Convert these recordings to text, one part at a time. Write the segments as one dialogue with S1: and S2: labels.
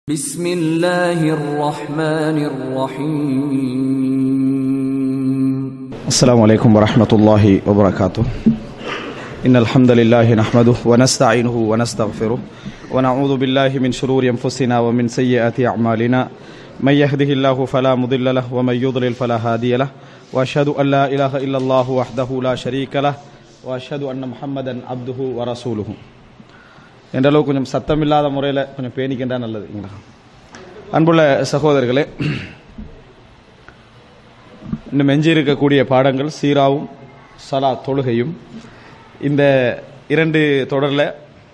S1: بسم الله الرحمن الرحيم
S2: السلام عليكم ورحمة الله وبركاته إن الحمد لله نحمده ونستعينه ونستغفره ونعوذ بالله من شرور أنفسنا ومن سيئات أعمالنا من يهده الله فلا مضل له ومن يضلل فلا هادي له وأشهد أن لا إله إلا الله وحده لا شريك له وأشهد أن محمدا عبده ورسوله என்ற அளவு கொஞ்சம் சத்தமில்லாத முறையில் கொஞ்சம் பேணிக்கின்றா நல்லதுங்களா அன்புள்ள சகோதரர்களே இன்னும் எஞ்சி இருக்கக்கூடிய பாடங்கள் சீராவும் சலா தொழுகையும் இந்த இரண்டு தொடரில்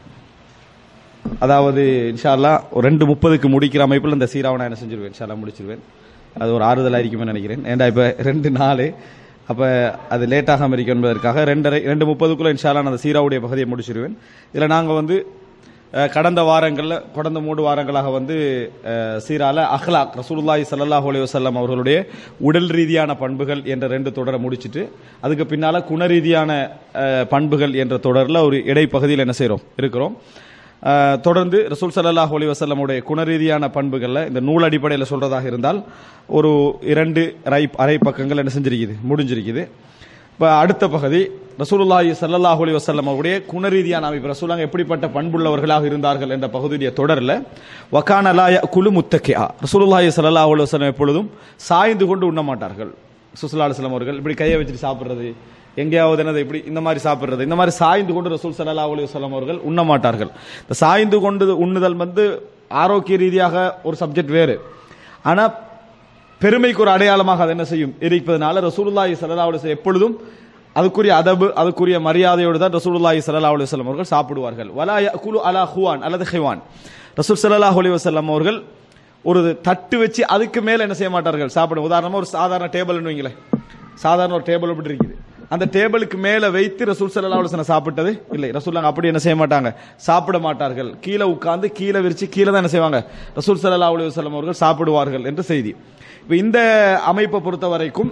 S2: அதாவது இன்ஷா அல்லாஹ் ஒரு ரெண்டு முப்பதுக்கு முடிக்கிற அமைப்பில் இந்த சீராவை நான் என்ன செஞ்சிருவேன் இன்ஷா அல்லாஹ் முடிச்சிருவேன் அது ஒரு ஆறுதலாக இருக்குமே நினைக்கிறேன் ஏன்டா இப்போ ரெண்டு நாள் அப்போ அது லேட்டாக இருக்கும் என்பதற்காக ரெண்டரை ரெண்டு முப்பதுக்குள்ளே இன்ஷா அல்லாஹ் நான் அந்த சீராவுடைய பகுதியை முடிச்சிருவேன் இதில் நாங்கள் வந்து அஹ், கடந்த வாரங்களில் கடந்த மூன்று வாரங்களாக வந்து அஹ், சீரால அஹ்லாக் ரசூலுல்லாஹி ஸல்லல்லாஹு அலைஹி வஸல்லம் அவர்களுடைய உடல் ரீதியான பண்புகள் என்ற ரெண்டு தொடரை முடிச்சிட்டு அதுக்கு பின்னால குண ரீதியான அஹ், பண்புகள் என்ற தொடரில் ஒரு இடைப்பகுதியில் என்ன செய்கிறோம் இருக்கிறோம் அஹ், தொடர்ந்து ரசூல் ஸல்லல்லாஹு அலைஹி வஸல்லமுடைய குண ரீதியான பண்புகளில் இந்த நூல் அடிப்படையில் சொல்றதாக இருந்தால் ஒரு இரண்டு அரை அரை பக்கங்கள் என்ன செஞ்சிருக்குது முடிஞ்சிருக்குது இப்போ அடுத்த பகுதி ரசூலுல்லாஹி ஸல்லல்லாஹு அலைஹி வஸல்லம் அவருடைய குணரீதியான அமைப்பு ரசூலாங்க எப்படிப்பட்ட பண்புள்ளவர்களாக இருந்தார்கள் என்ற பகுதியுடைய தொடரில் வக்கான லாய குழு முத்தக்கியா ரசூலுல்லாஹி ஸல்லல்லாஹு அலைஹி வஸல்லம் எப்பொழுதும் சாய்ந்து கொண்டு உண்ண மாட்டார்கள் சுசல்லா அலுவலம் அவர்கள் இப்படி கையை வச்சுட்டு சாப்பிடுறது எங்கேயாவது என்னது இப்படி இந்த மாதிரி சாப்பிடுறது இந்த மாதிரி சாய்ந்து கொண்டு ரசூல் ஸல்லல்லாஹு அலைஹி வஸல்லம் அவர்கள் உண்ண மாட்டார்கள் இந்த சாய்ந்து கொண்டு உண்ணுதல் வந்து ஆரோக்கிய ரீதியாக ஒரு சப்ஜெக்ட் வேறு ஆனா பெருமைக்கு ஒரு அடையாளமாக அது என்ன செய்யும் இருப்பதனால ரசூலுல்லாஹி ஸல்லல்லாஹு அலைஹி வஸல்லம் எப்பொழுதும் அதுக்குரிய அதபு அதுக்குரிய மரியாதையோடு தான் ரசூலுல்லாஹி ஸல்லல்லாஹு அலைஹி வஸல்லம் அவர்கள் சாப்பிடுவார்கள் வலா யகுலு அலா ஹுவான் அல்லது ஹிவான் ரசூல் ஸல்லல்லாஹு அலைஹி வஸல்லம் அவர்கள் ஒரு தட்டு வச்சு அதுக்கு மேல என்ன செய்ய மாட்டார்கள் சாப்பிடும் உதாரணமா ஒரு சாதாரண டேபிள் வைங்களேன் சாதாரண ஒரு டேபிள் அப்படி இருக்குது அந்த டேபிளுக்கு மேல வைத்து ரசூல் ஸல்லல்லாஹு அலைஹி வஸல்லம் சாப்பிட்டது இல்லை ரசூல் அப்படி என்ன செய்ய மாட்டாங்க சாப்பிட மாட்டார்கள் கீழே உட்கார்ந்து கீழே விரிச்சு கீழே தான் என்ன செய்வாங்க ரசூல் ஸல்லல்லாஹு அலைஹி வஸல்லம் அவர்கள் சாப்பிடுவார்கள் என்று செய்தி இப்போ இந்த அமைப்பை பொறுத்த வரைக்கும்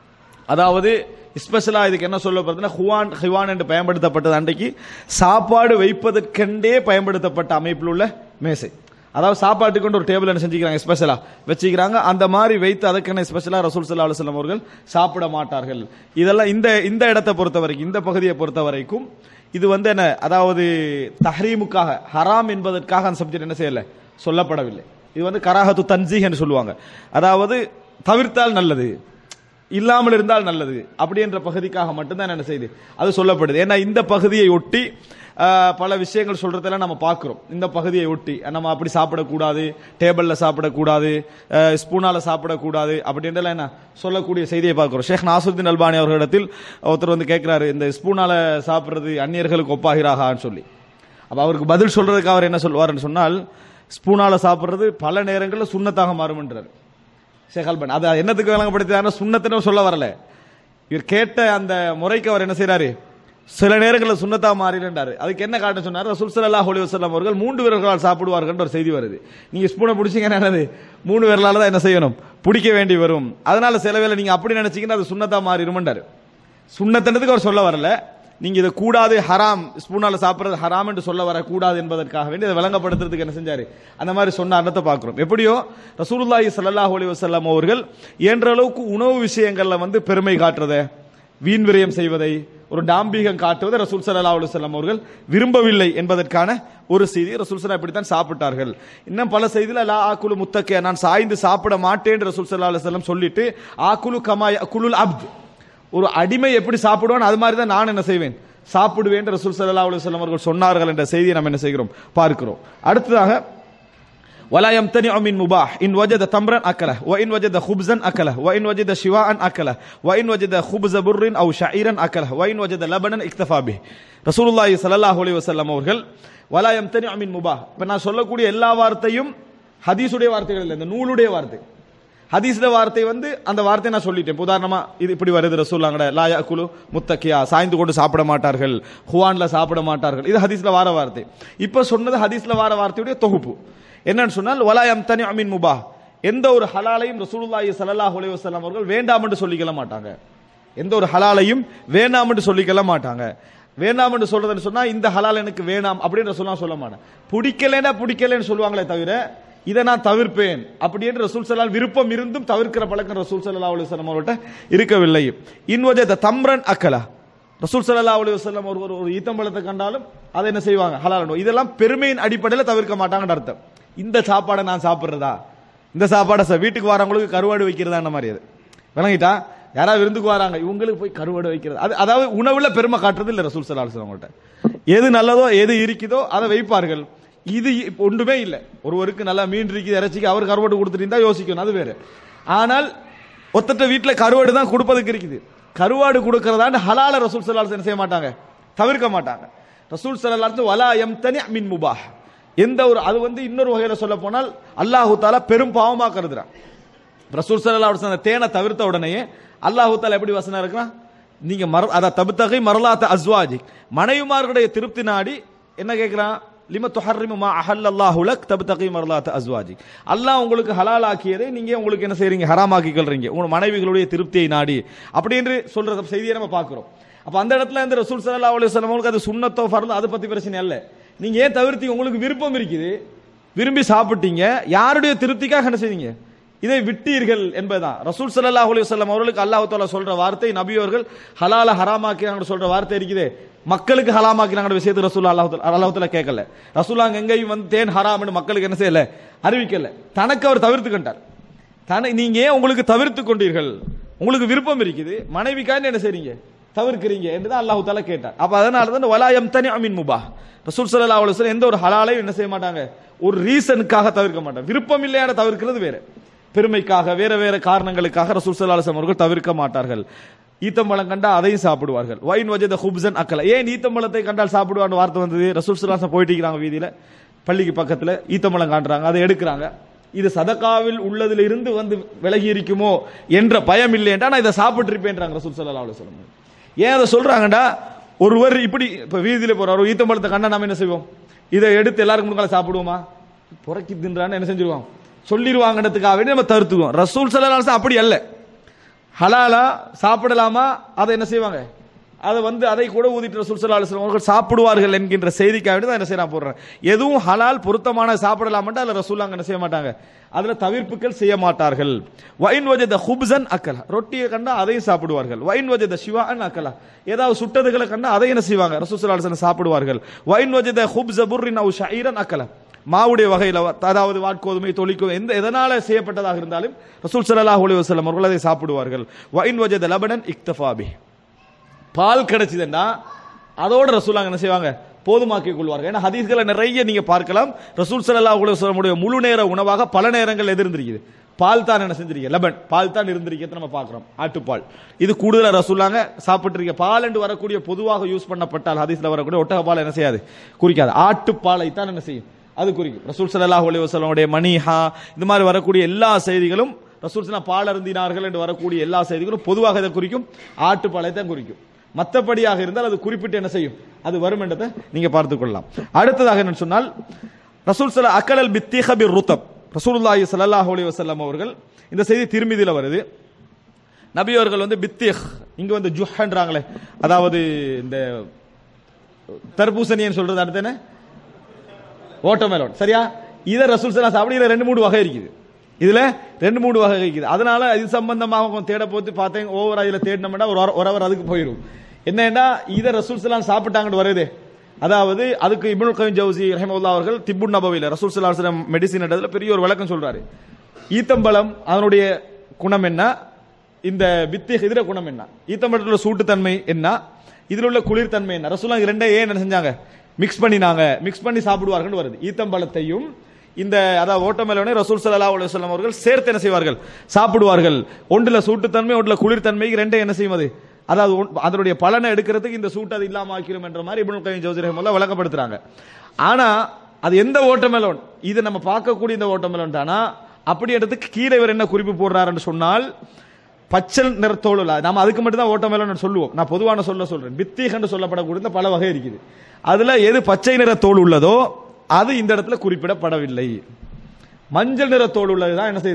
S2: அதாவது ஸ்பெஷலா இதுக்கு என்ன சொல்லப்படுதுன்னா ஹுவான் ஹிவான் என்று பயன்படுத்தப்பட்டது அன்றைக்கு சாப்பாடு வைப்பதற்கெண்டே பயன்படுத்தப்பட்ட அமைப்பில் உள்ள மேசை அதாவது சாப்பாட்டுக்கு கொண்டு ஒரு டேபிள் என்ன செஞ்சுக்கிறாங்க ஸ்பெஷலா வச்சுக்கிறாங்க அந்த மாதிரி வைத்து அதுக்கென்ன ஸ்பெஷலா ரசூல் சல்லா அலுவலம் அவர்கள் சாப்பிட மாட்டார்கள் இதெல்லாம் இந்த இந்த இடத்தை பொறுத்த வரைக்கும் இந்த பகுதியை பொறுத்த வரைக்கும் இது வந்து என்ன அதாவது தஹரீமுக்காக ஹராம் என்பதற்காக அந்த சப்ஜெக்ட் என்ன செய்யல சொல்லப்படவில்லை இது வந்து கராஹத்து தன்சீஹ் என்று சொல்லுவாங்க அதாவது தவிர்த்தால் நல்லது இல்லாமல் இருந்தால் நல்லது அப்படி என்ற பகுதிக்காக மட்டும்தான் என்ன செய்யுது அது சொல்லப்படுது ஏன்னா இந்த பகுதியை ஒட்டி ஆஹ், பல விஷயங்கள் சொல்றதெல்லாம் நம்ம பார்க்கிறோம் இந்த பகுதியை ஒட்டி நம்ம அப்படி சாப்பிடக்கூடாது டேபிள்ல சாப்பிடக்கூடாது ஆஹ், ஸ்பூனால சாப்பிடக்கூடாது அப்படின்றலாம் என்ன சொல்லக்கூடிய செய்தியை பார்க்கிறோம் ஷேக் நாசுருதீன் அல்பானி அவர்களிடத்தில் ஒருத்தர் வந்து கேட்கிறாரு இந்த ஸ்பூனால சாப்பிடுறது அந்நியர்களுக்கு ஒப்பாகிறாகான்னு சொல்லி அப்ப அவருக்கு பதில் சொல்றதுக்கு அவர் என்ன சொல்வாருன்னு சொன்னால் ஸ்பூனால சாப்பிடுறது பல நேரங்களில் சுண்ணத்தாக மாறும்ன்றார் ஷேக் அல்பன் அது என்னத்துக்கு விளங்கப்படுத்தாருன்னா சுண்ணத்துன்னு சொல்ல வரல இவர் கேட்ட அந்த முறைக்கு அவர் என்ன செய்றாரு சில நேரங்களில் சுண்ணத்தா மாறிடுன்றாரு அதுக்கு என்ன காட்ட சொன்னார் ரசூல் ஸல்லல்லாஹு அலைஹி வஸல்லம் அவர்கள் மூன்று விரல்களால் சாப்பிடுவார்கள் ஒரு செய்தி வருது நீங்க ஸ்பூனை பிடிச்சீங்கன்னா என்னது மூணு விரலால தான் என்ன செய்யணும் பிடிக்க வேண்டி வரும் அதனால சில வேளை நீங்க அப்படி நினைச்சீங்கன்னா அது சுண்ணத்தா மாறிடும்ன்றாரு சுண்ணத்தனத்துக்கு அவர் சொல்ல வரல நீங்க இதை கூடாது ஹராம் ஸ்பூனால சாப்பிடுறது ஹராம் என்று சொல்ல வரக்கூடாது என்பதற்காக வேண்டி அதை விளங்கப்படுத்துறதுக்கு என்ன செஞ்சாரு அந்த மாதிரி சொன்ன அர்த்தத்தை பார்க்கிறோம் எப்படியோ ரசூலுல்லாஹி ஸல்லல்லாஹு அலைஹி வஸல்லம் அவர்கள் இயன்ற அளவுக்கு உணவு விஷயங்கள்ல வந்து பெருமை காட்டுறதை வீண் விரயம் செய்வதை ஒரு டாம்பீகம் காட்டுவதை ரசூல் ஸல்லல்லாஹு அலைஹி வஸல்லம் அவர்கள் விரும்பவில்லை என்பதற்கான ஒரு செய்தி ரசூல் ஸல்லல்லாஹு இப்படித்தான் சாப்பிட்டார்கள் இன்னும் பல செய்தியில லா ஆக்குலு முத்தக்கே நான் சாய்ந்து சாப்பிட மாட்டேன் ரசூல் ஸல்லல்லாஹு அலைஹி வஸல்லம் சொல்லிட்டு ஆக்குலு கமா குலுல் அப்த் ஒரு அடிமை எப்படி சாப்பிடுவான் அது மாதிரி தான் நான் என்ன செய்வேன் சாப்பிடுவேன் என்று ரசூல் ஸல்லல்லாஹு அலைஹி வஸல்லம் அவர்கள் சொன்னார்கள் என்ற செய்தியை நம்ம என்ன செய்கிறோம் பார்க்கிறோம் அடுத்ததாக ولا يمتنع من مباح إن وجد تمرا أكله وإن وجد خبزا أكله وإن وجد شواء أكله وإن وجد خبز بر أو شعيرا أكله وإن وجد لبنا اكتفى به رسول الله صلى الله عليه وسلم அவர்கள் ولا يمتنع من مباح இப்ப நான் சொல்லக்கூடிய எல்லா வார்த்தையும் ஹதீஸுடைய வார்த்தைகள் இல்லை இந்த நூலுடைய வார்த்தை ஹதீஸ்ல வார்த்தை வந்து அந்த வார்த்தையை நான் சொல்லிட்டேன் இப்ப உதாரணமா இது இப்படி வருது ரசூல்லாங்கட லாயா குலு முத்தக்கியா சாய்ந்து கொண்டு சாப்பிட மாட்டார்கள் ஹுவான்ல சாப்பிட மாட்டார்கள் இது ஹதீஸ்ல வார வார்த்தை இப்ப சொன்னது ஹதீஸ்ல வார வார்த்தையுடைய தொகுப்பு என்னன்னு சொன்னால் வலாயம் தனி அமீன் முபா எந்த ஒரு ஹலாலையும் ரசூலுல்லாஹி ஸல்லல்லாஹு அலைஹி வஸல்லம் அவர்கள் வேண்டாம் என்று சொல்லிக்கல மாட்டாங்க எந்த ஒரு ஹலாலையும் வேண்டாம் என்று சொல்லிக்கல மாட்டாங்க வேண்டாம் என்று சொல்றதுன்னு சொன்னா இந்த ஹலால் எனக்கு வேணாம் அப்படின்னு சொல்ல சொல்ல மாட்டேன் பிடிக்கலைன்னா பிடிக்கலைன்னு சொல்லுவாங்களே தவிர இதை நான் தவிர்ப்பேன் அப்படி என்று ரசூல் சலால் விருப்பம் இருந்தும் தவிர்க்கிற பழக்கம் ரசூல் சல்லா அலுவலம் அவர்கிட்ட இருக்கவில்லை இன்வஜத தம்ரன் அக்கலா ரசூல் சல்லா அலி வசல்லம் ஒரு ஒரு- ஒரு ஈத்தம்பழத்தை கண்டாலும் அதை என்ன செய்வாங்க ஹலால் இதெல்லாம் பெருமையின் அடிப்படையில் தவிர்க்க மாட்டாங்கன்னு அர்த்தம் இந்த சாப்பாடை நான் சாப்பிட்றதா இந்த சாப்பாடை சா- வீட்டுக்கு வரவங்களுக்கு கருவாடு வைக்கிறதா மாதிரி அது விளங்கிட்டா யாராவது விருந்துக்கு வராங்க இவங்களுக்கு போய் கருவாடு வைக்கிறது அது அதாவது உணவுல பெருமை காட்டுறது இல்லை ரசூல் சல்லா அலுவலம் அவங்கள்ட்ட எது நல்லதோ எது இருக்குதோ அதை வைப்பார்கள் இது இப்ப ஒன்றுமே இல்லை ஒருவருக்கு நல்லா மீன் இருக்குது இறைச்சிக்கு அவர் கருவாடு கொடுத்துட்டு இருந்தா யோசிக்கணும் அது வேற ஆனால் ஒத்தட்ட வீட்டுல கருவாடு தான் கொடுப்பதுக்கு இருக்குது கருவாடு கொடுக்கறதாண்டு ஹலால ரசூல் சல்லாஸ் என்ன செய்ய மாட்டாங்க தவிர்க்க மாட்டாங்க ரசூல் சல்லாஸ் வலா எம் தனி மின் முபாஹ் எந்த ஒரு அது வந்து இன்னொரு வகையில சொல்ல போனால் அல்லாஹு தாலா பெரும் பாவமா கருதுறான் ரசூல் சல்லா அந்த தேனை தவிர்த்த உடனேயே அல்லாஹு தாலா எப்படி வசனம் இருக்கிறான் நீங்க மர அத தபுத்தகை மரலாத்த அஸ்வாஜி மனைவிமார்களுடைய திருப்தி நாடி என்ன கேட்கிறான் லிம துஹர்ரிமு மா அஹல்லல்லாஹு லக் தபுத்தகை மரலாத்த அஸ்வாஜி அல்லாஹ் உங்களுக்கு ஹலால் ஆக்கியதை நீங்க உங்களுக்கு என்ன செய்றீங்க ஹராமாக்கி கொள்றீங்க உங்க மனைவிகளுடைய திருப்தியை நாடி அப்படி என்று சொல்ற செய்தியை நம்ம பார்க்கிறோம் அப்ப அந்த இடத்துல இந்த ரசூல் ஸல்லல்லாஹு அலைஹி வஸல்லம் அவங்களுக்கு அது சுன்னத்தோ ஃபர்தோ அதை பத்தி பிரச்சனை இல்ல நீங்க ஏன் தவிர்த்தீங்க உங்களுக்கு விருப்பம் இருக்குது விரும்பி சாப்பிட்டீங்க யாருடைய திருப்திக்காக என்ன செய்வீங்க இதை விட்டீர்கள் என்பதுதான் ரசூல் ஸல்லல்லாஹு அலைஹி வஸல்லம் அவர்களுக்கு அல்லாஹ் தஆலா சொல்ற வார்த்தை நபி அவர்கள் ஹலால ஹராமாக்கினாங்க சொல்ற வார்த்தை இருக்குது மக்களுக்கு ஹலாமாக்கினாங்க விஷயத்தை ரசூல் அல்லாஹ் அல்லாஹ் தஆலா கேட்கல ரசூல் அங்க எங்கேயும் வந்து தேன் ஹராம்னு மக்களுக்கு என்ன செய்யல அறிவிக்கல தனக்கு அவர் தவிர்த்து கண்டார் தன நீங்க ஏன் உங்களுக்கு தவிர்த்து கொண்டீர்கள் உங்களுக்கு விருப்பம் இருக்குது மனைவிக்காக என்ன செய்றீங்க தவிர்க்கிறீங்க என்று தான் அல்லாஹ் தஆலா கேட்டார் அப்ப அதனால தான் வலாயம் தனி அமின் முபா ரசூல் ஸல்லல்லாஹு அலைஹி வஸல்லம் எந்த ஒரு ஹலாலையும் என்ன செய்ய மாட்டாங்க ஒரு ரீசனுக்காக தவிர்க்க மாட்டாங்க விருப்பம் இல்லையான தவிர்க்கிறது வேற பெருமைக்காக வேற வேற காரணங்களுக்காக ரசூல் ஸல்லல்லாஹு அலைஹி வஸல்லம் அவர்கள் தவிர்க்க மாட்டார்கள் ஈத்தம்பழம் கண்டா அதையும் சாப்பிடுவார்கள் வைன் வஜத ஹுப்சன் அக்கல ஏன் ஈத்தம்பழத்தை கண்டால் சாப்பிடுவான்னு வார்த்தை வந்தது ரசூல் ஸல்லல்லாஹு அலைஹி வஸல்லம் போயிட்டு இருக்கிறாங்க வீதியில பள்ளிக்கு பக்கத்துல ஈத்தம்பழம் காட்டுறாங்க அதை எடுக்கிறாங்க இது சதகாவில் உள்ளதில் இருந்து வந்து விலகி இருக்குமோ என்ற பயம் இல்லை என்றா நான் இதை சாப்பிட்டு இருப்பேன்றாங்க ரசூல் ஸல்லல்லாஹு அலைஹி வஸல்லம் ஏன் அதை சொல்றாங்கடா ஒருவர் இப்படி இப்ப வீதியில போறாரு ஒரு ஈத்தம்பழத்தை கண்டா நாம என்ன செய்வோம் இதை எடுத்து எல்லாருக்கும் முன்னால சாப்பிடுவோமா புறக்கி தின்றான்னு என்ன செஞ்சிருவோம் சொல்லிடுவாங்கன்றதுக்காக வேண்டி நம்ம தருத்துவோம் ரசூல் ஸல்லல்லாஹு அலைஹி வஸல்லம் அப்படி அல்ல ஹலாலா சாப்பிடலாமா அதை என்ன செய்வாங்க அதை வந்து அதை கூட ஊதிட்டு ரசூல் ஸல்லல்லாஹு அலைஹி வஸல்லம் அவர்கள் சாப்பிடுவார்கள் என்கின்ற செய்திக்காக வேண்டி தான் என்ன செய்ய நான் போடுறேன் எதுவும் ஹலால் பொருத்தமான சாப்பிடலாமட்டா அதில் ரசூல் அங்க என்ன செய்ய மாட்டாங்க அதுல தவிர்ப்புகள் செய்ய மாட்டார்கள் வைன் வஜத ஹுப்சன் அக்கலா ரொட்டியை கண்டா அதையும் சாப்பிடுவார்கள் வைன் வஜத சிவான் அக்கலா ஏதாவது சுட்டதுகளை கண்டா அதை என்ன செய்வாங்க ரசூல் ஸல்லல்லாஹு அலைஹி வஸல்லம் சாப்பிடுவார்கள் வைன் வஜத ஹுப்ஸ புர்ரின் அவு ஷஈரன் அக்கலா மாவுடைய வகையில் அதாவது வாட்கோதுமை தொழிக்கோதுமை எந்த எதனால செய்யப்பட்டதாக இருந்தாலும் ரசூல் ஸல்லல்லாஹு அலைஹி வஸல்லம் அவர்கள் அதை சாப்பிடுவார்கள் வைன் வஜத லபனன் இக்தஃபாபி பால் கிடைச்சதுன்னா அதோட ரசூல் அங்க என்ன செய்வாங்க போதுமாக்கிக் கொள்வார்கள் ஏன்னா ஹதீஸ்களை நிறைய நீங்க பார்க்கலாம் ரசூல் ஸல்லல்லாஹு அலைஹி வஸல்லம் முழு நேர உணவாக பல நேரங்கள் எது இருந்திருக்குது பால் தான் என்ன செஞ்சிருக்கீங்க லெபன் பால் தான் இருந்திருக்கிறது நம்ம பார்க்கிறோம் ஆட்டுப்பால் இது கூடுதலா ரசூலாங்க சாப்பிட்டிருக்க பால் என்று வரக்கூடிய பொதுவாக யூஸ் பண்ணப்பட்டால் ஹதீஸ்ல வரக்கூடிய ஒட்டக பால் என்ன செய்யாது குறிக்காது ஆட்டுப்பாலை தான் என்ன செய்யும் அது குறிக்கும் ரசூல் ஸல்லல்லாஹு அலைஹி வஸல்லமுடைய மணிஹா இந்த மாதிரி வரக்கூடிய எல்லா செய்திகளும் ரசூல் ஸல்லல்லாஹு பால் அருந்தினார்கள் என்று வரக்கூடிய எல்லா செய்திகளும் பொதுவாக இதை குறிக்கும் ஆட்டுப்பாலை தான் குறிக்கும் மற்றபடியாக இருந்தால் அது குறிப்பிட்டு என்ன செய்யும் அது வரும் என்றதை நீங்க பார்த்துக் கொள்ளலாம் அடுத்ததாக என்ன சொன்னால் ரசூல் சல அக்கலல் பித்தீஹ பி ருத்தப் ரசூலுல்லாஹி ஸல்லல்லாஹு அலைஹி வஸல்லம் அவர்கள் இந்த செய்தி திருமிதியில வருது நபி அவர்கள் வந்து பித்தீஹ் இங்க வந்து ஜுஹ்ன்றாங்களே அதாவது இந்த தர்பூசணின்னு சொல்றது அடுத்து என்ன ஓட்டமேலோன் சரியா இதை ரசூல் சல்லா சாப்பிட இதுல ரெண்டு மூணு வகை இருக்குது இதுல ரெண்டு மூணு வகை இருக்குது அதனால இது சம்பந்தமாக கொஞ்சம் தேட போட்டு பார்த்தேன் ஓவர் இதுல தேடினோம்னா ஒரு ஒரு அவர் அதுக்கு போயிடும் என்னன்னா இதை ரசூல் சலாம் சாப்பிட்டாங்கன்னு வருது அதாவது அதுக்கு இப்னுல் கவீம் ஜவுசி ரஹிமவுல்லா அவர்கள் திப்புன் நபவில ரசூல் சல்லா அலுவலம் மெடிசின் இடத்துல பெரிய ஒரு விளக்கம் சொல்றாரு ஈத்தம்பழம் அதனுடைய குணம் என்ன இந்த வித்தி எதிர குணம் என்ன ஈத்தம்பழத்தில் உள்ள சூட்டுத்தன்மை என்ன இதில் உள்ள குளிர்தன்மை என்ன ரசூலா இது ரெண்டே ஏன் என்ன செஞ்சாங்க மிக்ஸ் பண்ணினாங்க மிக்ஸ் பண்ணி சாப்பிடுவார்கள் வருது ஈத்தம்பழத்தையும் இந்த அதாவது ஓட்டமேலோனே ரசூல் ஸல்லல்லாஹு அலைஹி வஸல்லம் அவர்கள் சேர்த்து என்ன செய்வார்கள் சாப்பிடுவார்கள் ஒன்றுல சூட்டுத்தன்மை ஒன்றுல குளிர்தன்மைக்கு ரெண்டே என்ன செய்யும் அது அதாவது ஒன்- அதனுடைய பலனை எடுக்கிறதுக்கு இந்த சூட்டு அது இல்லாம ஆக்கிரும் என்ற மாதிரி இப்னுல் கய்யம் ஜௌசி ரஹ்மத்துல்லாஹ் விளக்கப்படுத்துறாங்க ஆனா அது எந்த ஓட்டமெலோன் இது நம்ம பார்க்கக்கூடிய இந்த ஓட்டமெலோன் தானா அப்படி எடுத்துக்கு கீழே இவர் என்ன குறிப்பு போடுறாருன்னு சொன்னால் பச்சை நிறத்தோடு இல்ல நாம அதுக்கு மட்டும் தான் ஓட்டமேலன் சொல்லுவோம் நான் பொதுவான சொல்ல சொல்றேன் பித்தீகன்னு சொல்லப்படக்கூடிய இந்த பல வகை இருக்குது அதுல எது பச்சை நிற தோல் உள்ளதோ அது இந்த இடத்துல குறிப்பிடப்படவில்லை மஞ்சள் நிற தோல் உள்ளதுதான் என்ன செய்யுது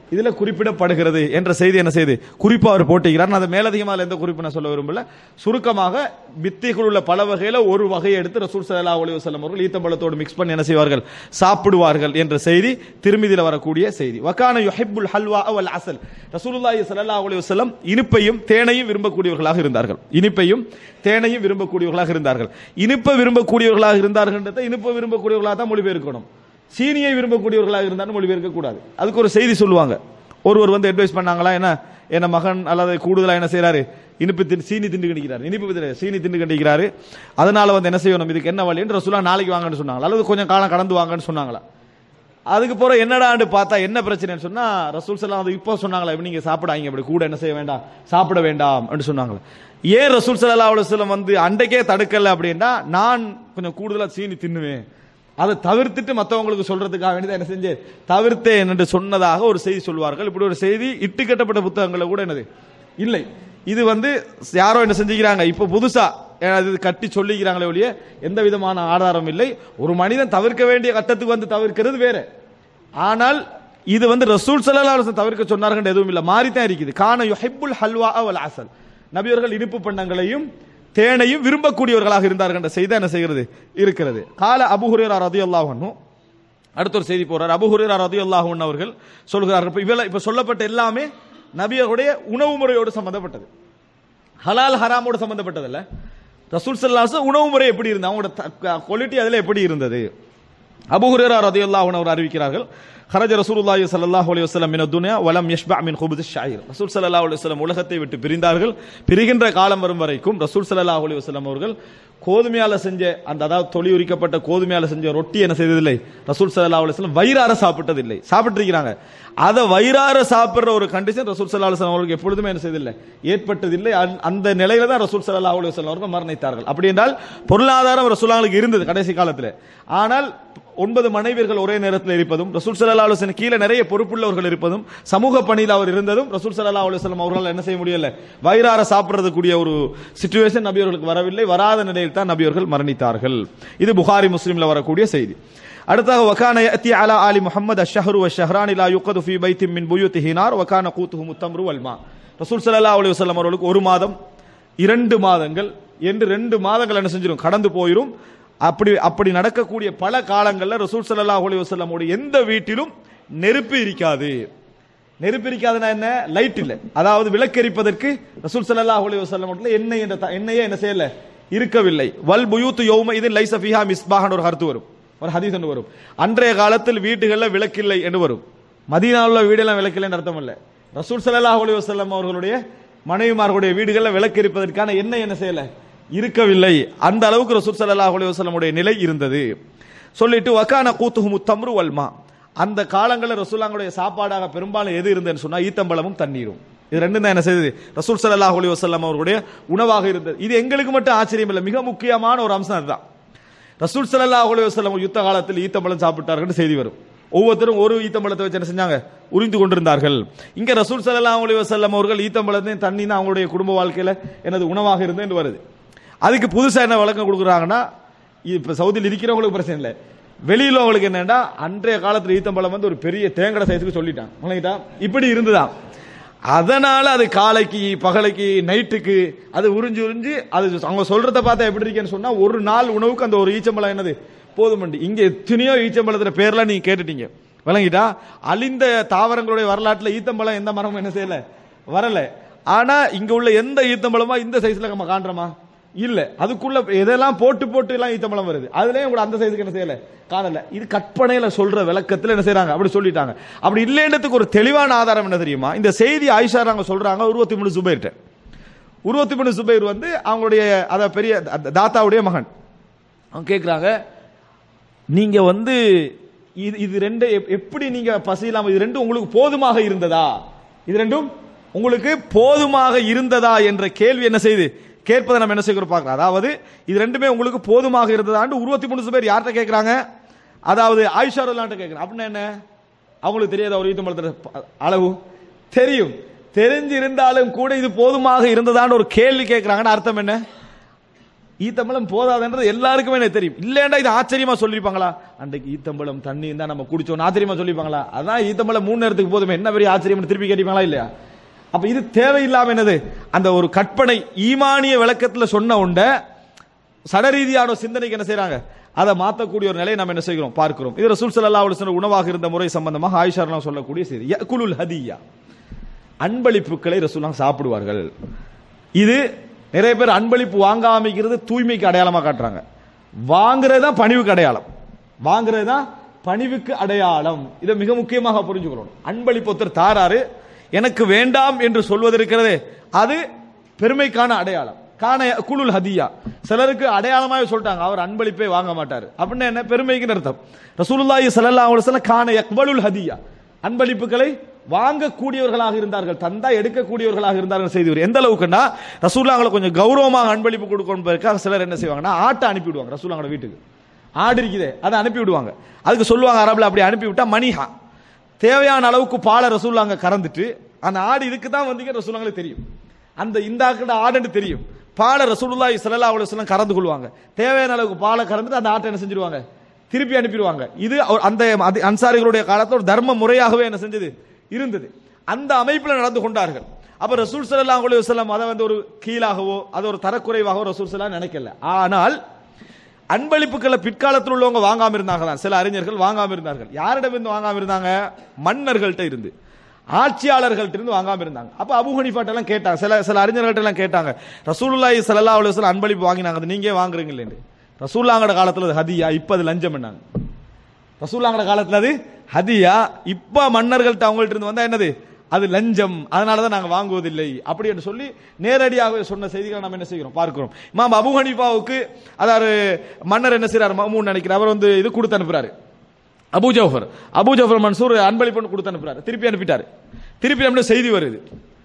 S2: இதுல குறிப்பிடப்படுகிறது என்ற செய்தி என்ன செய்து குறிப்பா அவர் போட்டுகிறார் நான் அதை மேலதிகமாக அதுல எந்த குறிப்பு நான் சொல்ல விரும்பல சுருக்கமாக வித்திகள் உள்ள பல வகையில ஒரு வகையை எடுத்து ரசூல் ஸல்லல்லாஹு அலைஹி வஸல்லம் அவர்கள் ஈத்தம்பழத்தோடு மிக்ஸ் பண்ணி என்ன செய்வார்கள் சாப்பிடுவார்கள் என்ற செய்தி திருமிதில வரக்கூடிய செய்தி வக்கான யுஹிப்புல் ஹல்வா வல் அசல் ரசூலுல்லாஹி ஸல்லல்லாஹு அலைஹி வஸல்லம் இனிப்பையும் தேனையும் விரும்பக்கூடியவர்களாக இருந்தார்கள் இனிப்பையும் தேனையும் விரும்பக்கூடியவர்களாக இருந்தார்கள் இனிப்பை விரும்பக்கூடியவர்களாக இருந்தார்கள் இனிப்பை விரும்பக்கூடியவர்களாக தான் மொழிபெயர்க்கணும் சீனியை விரும்பக்கூடியவர்களாக இருந்தாலும் மொழிபெயர்க்க கூடாது அதுக்கு ஒரு செய்தி சொல்லுவாங்க ஒருவர் வந்து அட்வைஸ் பண்ணாங்களா என்ன என்ன மகன் அல்லது கூடுதலா என்ன செய்யறாரு இனிப்பு தின் சீனி திண்டு கண்டிக்கிறார் இனிப்பு தின்னு- சீனி திண்டு கண்டிக்கிறாரு அதனால வந்து என்ன செய்யணும் இதுக்கு என்ன வழின்னு ரசூலா நாளைக்கு வாங்கன்னு சொன்னாங்களா அல்லது கொஞ்சம் காலம் கடந்து வாங்கன்னு சொன்னாங்களா அதுக்கு போற என்னடான்னு பார்த்தா என்ன பிரச்சனைன்னு சொன்னா ரசூல் சலாம் அது இப்போ சொன்னாங்களா இப்ப நீங்க சாப்பிடாங்க இப்படி கூட என்ன செய்ய வேண்டாம் சாப்பிட வேண்டாம் அப்படின்னு சொன்னாங்களா ஏன் ரசூல் சல்லா அலுவலம் வந்து அன்றைக்கே தடுக்கல அப்படின்னா நான் கொஞ்சம் கூடுதலா சீனி தின்னுவேன் அதை தவிர்த்துட்டு மற்றவங்களுக்கு சொல்றதுக்காக வேண்டி தான் என்ன செஞ்சேன் தவிர்த்தேன் என்று சொன்னதாக ஒரு செய்தி சொல்வார்கள் இப்படி ஒரு செய்தி இட்டு கட்டப்பட்ட புத்தகங்கள்ல கூட என்னது இல்லை இது வந்து யாரோ என்ன செஞ்சுக்கிறாங்க இப்ப புதுசா அது கட்டி சொல்லிக்கிறாங்களே ஒழிய எந்த விதமான ஆதாரம் இல்லை ஒரு மனிதன் தவிர்க்க வேண்டிய கட்டத்துக்கு வந்து தவிர்க்கிறது வேற ஆனால் இது வந்து ரசூல் ஸல்லல்லாஹு அலைஹி வஸல்லம் தவிர்க்க சொன்னார்கள் எதுவும் இல்லை மாறித்தான் இருக்குது கான யுஹிப்புல் ஹல்வா வல் அசல் நபியவர்கள் இனிப்பு பண்டங்களையும் தேனையும் விரும்பக்கூடியவர்களாக இருந்தார்கள் என்ற செய்தி என்ன செய்கிறது இருக்கிறது கால அபு ஹுரேரா ரதியல்லாஹு அன்ஹு அடுத்த ஒரு செய்தி போறார் அபு ஹுரேரா ரதியல்லாஹு அன்ஹு அவர்கள் சொல்கிறார்கள் இப்ப இவள இப்ப சொல்லப்பட்ட எல்லாமே நபியருடைய உணவு முறையோடு சம்பந்தப்பட்டது ஹலால் ஹராமோடு சம்பந்தப்பட்டதல்ல ரசூல் சல்லாஸ் உணவு முறை எப்படி இருந்தது அவங்களோட குவாலிட்டி அதில் எப்படி இருந்தது அபு ஹுரேரா ரதியல்லாஹு அன்ஹு அவர் அறிவிக்கிறார்கள் خرج رسول الله صلى الله عليه وسلم من الدنيا ولم يشبع من خبز الشعير ரசூல் ஸல்லல்லாஹு அலைஹி வஸல்லம் உலகத்தை விட்டு பிரிந்தார்கள் பிரிகின்ற காலம் வரும் வரைக்கும் ரசூல் ஸல்லல்லாஹு அலைஹி வஸல்லம் அவர்கள் கோதுமையால செஞ்ச அந்த அதாவது தொளி உரிக்கப்பட்ட கோதுமையால செஞ்ச ரொட்டி என்ன செய்ததில்லை ரசூல் ஸல்லல்லாஹு அலைஹி வஸல்லம் வயிறார சாப்பிட்டதில்லை சாப்பிட்டிருக்கிறாங்க அதை வயிறார சாப்பிடுற ஒரு கண்டிஷன் ரசூல் ஸல்லல்லாஹு அலைஹி வஸல்லம் அவர்களுக்கு எப்பொழுதுமே என்ன செய்ததில்லை ஏற்பட்டதில்லை அந்த- அந்த நிலையில தான் ரசூல் ஸல்லல்லாஹு அலைஹி வஸல்லம் அவர்கள் மரணித்தார்கள் அப்படி என்றால் பொருளாதாரம் ரசூலாங்களுக்கு இருந்தது கடைசி காலத்தில் ஆனால் ஒன்பது மனைவியர்கள் ஒரே நேரத்தில் இருப்பதும் ரசூல் ஸல்லல்லாஹு அலைஹி வஸல்லம் கீழே நிறைய பொறுப்புள்ளவர்கள் இருப்பதும் சமூக பணியில் அவர் இருந்ததும் ரசூல் ஸல்லல்லாஹு அலைஹி வஸல்லம் அவர்களால் என்ன செய்ய முடியல வயிறார சாப்பிடுறதுக்குரிய ஒரு சிச்சுவேஷன் நபியவர்களுக்கு வரவில்லை வராத நிலையில் தான் நபியவர்கள் மரணித்தார்கள் இது புகாரி முஸ்லிம்ல வரக்கூடிய செய்தி அடுத்தாக வகான யஅதி அலா ஆலி முஹம்மது அஷ்ஹரு வஷ்ஹரான் லா யுக்து ஃபீ பைத்தின் மின் புயூத்திஹி நார் வகான கூத்துஹு முத்தம்ரு வல்மா ரசூல் ஸல்லல்லாஹு அலைஹி வஸல்லம் அவர்களுக்கு ஒரு மாதம் இரண்டு மாதங்கள் என்று ரெண்டு மாதங்கள் என்ன செஞ்சிடும் கடந்து போயிரும் அப்படி அப்படி நடக்கக்கூடிய பல காலங்களில் ரசூல் ஸல்லல்லாஹு அலைஹி வஸல்லமோட எந்த வீட்டிலும் நெருப்பு இருக்காது நெருப்பு இருக்காதுன்னா என்ன லைட் இல்ல அதாவது விளக்கெரிப்பதற்கு ரசூல் ஸல்லல்லாஹு அலைஹி வஸல்லம் வீட்டுல எண்ணெய் என்ற த- எண்ணெயே என்ன செய்யல இருக்கவில்லை வல் புயூத்து யௌம இது லைஸ ஃபீஹா மிஸ்பாஹன் ஒரு கருத்து வரும் ஒரு ஹதீஸ் ஒன்று வரும் அன்றைய காலத்தில் வீட்டுகளில் விளக்கில்லை என்று வரும் மதீனாவுல வீடெல்லாம் விளக்கில்லைன்னு அர்த்தம் இல்ல ரசூல் ஸல்லல்லாஹு அலைஹி வஸல்லம் அவர்களுடைய மனைவிமார்களுடைய வீடுகளில் விளக்கு எரிப்பதற்கான எண்ணெய் என்ன செய்யல இருக்கவில்லை அந்த அளவுக்கு ரசூல் ஸல்லல்லாஹு அலைஹி வஸல்லமுடைய நிலை இருந்தது சொல்லிட்டு வக்கான கூத்துஹு முத்தம்ரு வல்மா அந்த காலங்களில் ரசூலாங்களுடைய சாப்பாடாக பெரும்பாலும் எது இருந்ததுன்னு சொன்னா ஈத்தம்பழமும் தண்ணீரும் இது ரெண்டும் தான் என்ன செய்தது ரசூல் ஸல்லல்லாஹு அலைஹி வஸல்லம் அவர்களுடைய உணவாக இருந்தது இது எங்களுக்கு மட்டும் ஆச்சரியம் இல்லை மிக முக்கியமான ஒரு அம்சம் அதுதான் ரசூல் ஸல்லல்லாஹு அலைஹி வஸல்லம் யுத்த காலத்தில் ஈத்தம்பழம் சாப்பிட்டார்கள் செய்தி வரும் ஒவ்வொருத்தரும் ஒரு ஈத்தம்பழத்தை வச்சு என்ன செஞ்சாங்க உறிந்து கொண்டிருந்தார்கள் இங்க ரசூல் ஸல்லல்லாஹு அலைஹி வஸல்லம் அவர்கள் ஈத்தம்பழத்தையும் தண்ணி தான் அவங்களுடைய குடும்ப வாழ்க்கையில எனது உணவாக இருந்து என்று வருது அதுக்கு புதுசா என்ன விளக்கம் கொடுக்குறாங்கன்னா இப்ப சவுதியில் இருக்கிறவங்களுக்கு பிரச்சனை இல்லை வெளியில அவங்களுக்கு என்னன்னா அன்றைய காலத்துல ஈத்தம்பழம் வந்து ஒரு பெரிய தேங்கடை சைஸுக்கு சொல்லிட்டான் விளங்கிட்டா இப்படி இருந்துதான் அதனால அது காலைக்கு பகலைக்கு நைட்டுக்கு அது உறிஞ்சு உறிஞ்சு அது அவங்க சொல்றத பார்த்தா எப்படி இருக்கேன்னு சொன்னா ஒரு நாள் உணவுக்கு அந்த ஒரு ஈச்சம்பழம் என்னது போதுமண்டி இங்க எத்தனையோ ஈச்சம்பழத்துல பேர்லாம் நீங்க கேட்டுட்டீங்க விளங்கிட்டா அழிந்த தாவரங்களுடைய வரலாற்றுல ஈத்தம்பழம் எந்த மரமும் என்ன செய்யல வரல ஆனா இங்க உள்ள எந்த ஈத்தம்பழமா இந்த சைஸ்ல நம்ம காண்றோமா இல்ல அதுக்குள்ள எதெல்லாம் போட்டு போட்டு எல்லாம் ஈத்தம்பழம் வருது அதுலயும் கூட அந்த சைஸுக்கு என்ன செய்யல காணல இது கற்பனையில சொல்ற விளக்கத்துல என்ன செய்றாங்க அப்படி சொல்லிட்டாங்க அப்படி இல்லைன்றதுக்கு ஒரு தெளிவான ஆதாரம் என்ன தெரியுமா இந்த செய்தி ஆயிஷா நாங்க சொல்றாங்க உருவத்தி மூணு சுபைர்ட்ட உருவத்தி மூணு சுபைர் வந்து அவங்களுடைய அத பெரிய த- தாத்தாவுடைய மகன் அவங்க கேக்குறாங்க நீங்க வந்து இது இது ரெண்டு எப்- எப்படி நீங்க பசி இல்லாம இது ரெண்டும் உங்களுக்கு போதுமாக இருந்ததா இது ரெண்டும் உங்களுக்கு போதுமாக இருந்ததா என்ற கேள்வி என்ன செய்யுது கேட்பதை நம்ம என்ன செய்கிறோம் பார்க்கலாம் அதாவது இது ரெண்டுமே உங்களுக்கு போதுமாக இருந்ததான்னு உருவத்தி மூணு பேர் யார்கிட்ட கேட்கறாங்க அதாவது ஆயிஷா ரல்லான்ட்ட கேட்கறாங்க அப்படின்னா என்ன அவங்களுக்கு தெரியாத ஒரு ஈத்தம்பழத்துல அளவு தெரியும் தெரிஞ்சு இருந்தாலும் கூட இது போதுமாக இருந்ததான்னு ஒரு கேள்வி கேட்கறாங்கன்னு அர்த்தம் என்ன ஈத்தம்பழம் போதாதுன்றது எல்லாருக்குமே எனக்கு தெரியும் இல்லைண்டா இது ஆச்சரியமா சொல்லிருப்பாங்களா அன்றைக்கு ஈத்தம்பழம் தண்ணி தான் நம்ம குடிச்சோம் ஆச்சரியமா சொல்லிருப்பாங்களா அதான் ஈத்தம்பழம் மூணு நேரத்துக்கு போதுமே என்ன பெரிய ஆச்சரியம் திருப்பி கேட்பாங்களா இல்லையா அப்ப இது தேவையில்லாம என்னது அந்த ஒரு கற்பனை ஈமானிய விளக்கத்துல சொன்ன உண்ட சடரீதியான ஒரு சிந்தனைக்கு என்ன செய்றாங்க அதை மாத்தக்கூடிய ஒரு நிலையை நம்ம என்ன செய்கிறோம் பார்க்கிறோம் இது ரசூல் ஸல்லல்லாஹு அலைஹி வஸல்லம் உணவாக இருந்த முறை சம்பந்தமாக ஆயிஷா ரலியல்லாஹு சொல்லக்கூடிய செய்தி யகுலுல் ஹதியா அன்பளிப்புகளை ரசூலுல்லாஹ் சாப்பிடுவார்கள் இது நிறைய பேர் அன்பளிப்பு வாங்காமிக்கிறது தூய்மைக்கு அடையாளமா காட்டுறாங்க வாங்குறது தான் பணிவுக்கு அடையாளம் வாங்குறது தான் பணிவுக்கு அடையாளம் இதை மிக முக்கியமாக புரிஞ்சுக்கணும் அன்பளிப்பு ஒருத்தர் தாராரு எனக்கு வேண்டாம் என்று சொல்வது இருக்கிறதே அது பெருமைக்கான அடையாளம் காண குலுல் ஹதியா சிலருக்கு அடையாளமாவே சொல்லிட்டாங்க அவர் அன்பளிப்பே வாங்க மாட்டார் அப்படின்னா என்ன பெருமைக்கு அர்த்தம் ரசூலுல்லாஹி ஸல்லல்லாஹு அலைஹி வஸல்லம் காண யக்பலுல் ஹதியா அன்பளிப்புகளை வாங்கக்கூடியவர்களாக இருந்தார்கள் தந்தா எடுக்கக்கூடியவர்களாக இருந்தார்கள் செய்தி எந்த அளவுக்குன்னா ரசூல்லாங்களை கொஞ்சம் கௌரவமாக அன்பளிப்பு கொடுக்கணும்பதற்காக சிலர் என்ன செய்வாங்கன்னா ஆட்டை அனுப்பிவிடுவாங்க ரசூல்லாங்களோட வீட்டுக்கு ஆடு இருக்குதே அதை அனுப்பி விடுவாங்க அதுக்கு சொல்லுவாங்க அரபில் அப்படி அனுப்பி விட்டா மணிஹா தேவையான அளவுக்கு பாலை ரசூல்லாங்க கறந்துட்டு அந்த ஆடு இதுக்கு தான் வந்தீங்க ரசூல்லாங்களுக்கு தெரியும் அந்த இந்த ஆக்கிட்ட ஆடுன்னு தெரியும் பாலை ரசூலுல்லாஹி ஸல்லல்லாஹு அலைஹி வஸல்லம் கறந்து கொள்வாங்க தேவையான அளவுக்கு பாலை கறந்துட்டு அந்த ஆட்டை என்ன செஞ்சிருவாங்க திருப்பி அனுப்பிடுவாங்க இது அவர் அந்த அது அன்சாரிகளுடைய காலத்துல ஒரு தர்ம முறையாகவே என்ன செஞ்சது இருந்தது அந்த அமைப்புல நடந்து கொண்டார்கள் அப்ப ரசூல் ஸல்லல்லாஹு அலைஹி வஸல்லம் அதை வந்து ஒரு கீழாகவோ அது ஒரு தரக்குறைவாகவோ ரசூல் ஸல்லல்லாஹு நினைக்கல ஆனால் அன்பளிப்புகளை பிற்காலத்தில் உள்ளவங்க வாங்காம இருந்தாங்களாம் சில அறிஞர்கள் வாங்காம இருந்தார்கள் யாரிடம் இருந்து வாங்காம இருந்தாங்க மன்னர்கள்ட்ட இருந்து ஆட்சியாளர்கள்ட்ட இருந்து வாங்காம இருந்தாங்க அப்ப அபு ஹனீஃபாட்ட எல்லாம் கேட்டாங்க சில சில அறிஞர்கள்ட்ட எல்லாம் கேட்டாங்க ரசூலுல்லாஹி ஸல்லல்லாஹு அலைஹி வஸல்லம் அன்பளிப்பு வாங்கினாங்க அது நீங்க வாங்குறீங்க இல்லைன்னு ரசூல்லாங்கட காலத்துல அது ஹதியா இப்ப அது லஞ்சம் பண்ணாங்க ரசூல்லாங்கட காலத்துல அது ஹதியா இப்ப மன்னர்கள்ட்ட அவங்கள்ட்ட இருந்து வந்தா என்னது அது லஞ்சம் அதனால தான் நாங்க வாங்குவதில்லை அப்படி என்று சொல்லி நேரடியாக சொன்ன செய்திகளை நம்ம என்ன செய்கிறோம் பார்க்கிறோம் இமாம் அபு ஹனீஃபாவுக்கு அதாவது மன்னர் என்ன செய்றாரு மமூன் நினைக்கிறார் அவர் வந்து இது கொடுத்து அனுப்புறாரு அபு ஜஃபர் அபு ஜஃபர் மன்சூர் அன்பளிப்பு கொடுத்து அனுப்புறாரு திருப்பி அனுப்பிட்டாரு திருப்பி நம்மள செய்தி வருது